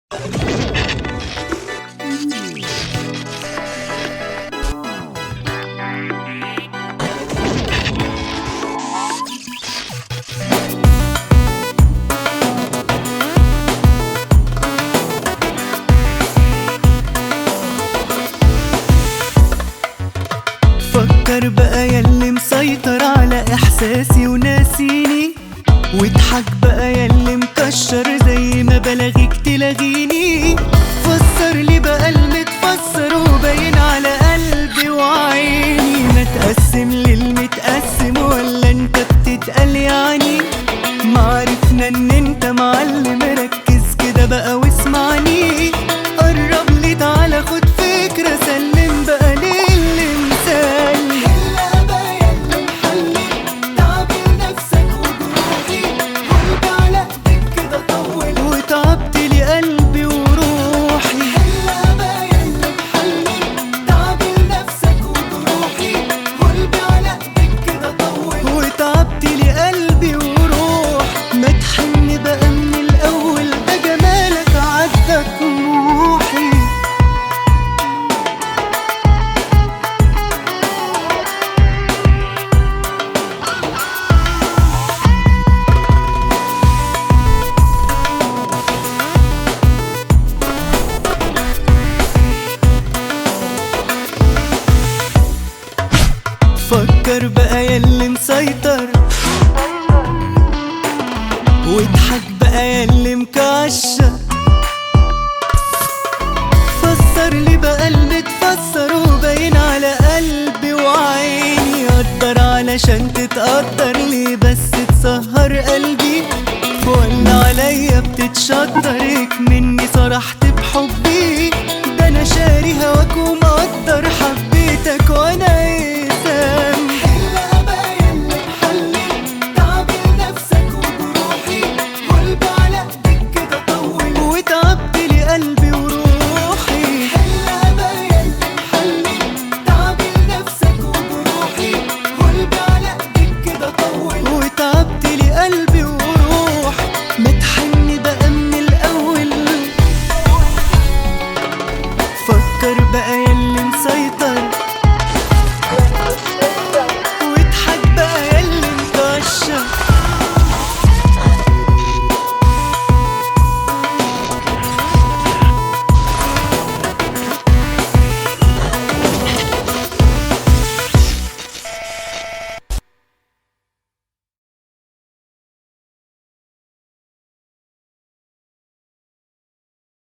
فكر بقى ياللي مسيطر على احساسي وناسيني واضحك بقى ياللي مكشر زي ما بلاغيك تلاغيني فسر لي بقى المتفسر وباين على قلبي وعيني ما تقسم للمتقسم ولا انت بتتقل يعني معرفنا ان انت معلم ركز كده بقى واسمعني قرب لي تعالى خد فكرة سلم بقى للي مسلم حلها بقى ياللي محلي تعبي نفسك وجروحي قلبي على ايدك كده طول وتعبت لي قلبي وروحي حلها بقى ياللي محلي تعبي نفسك وجروحي قلبي على ايدك كده طول وتعبت لي قلبي وروح ما تحن بقى من الاول ده جمالك عدى طموحي فكر بقى ياللي مسيطر واضحك بقى ياللي مكشر فسر لي بقى المتفسر وباين على قلبي وعيني قدر علشان تتقدر لي بس تسهر قلبي ولا عليا بتتشطر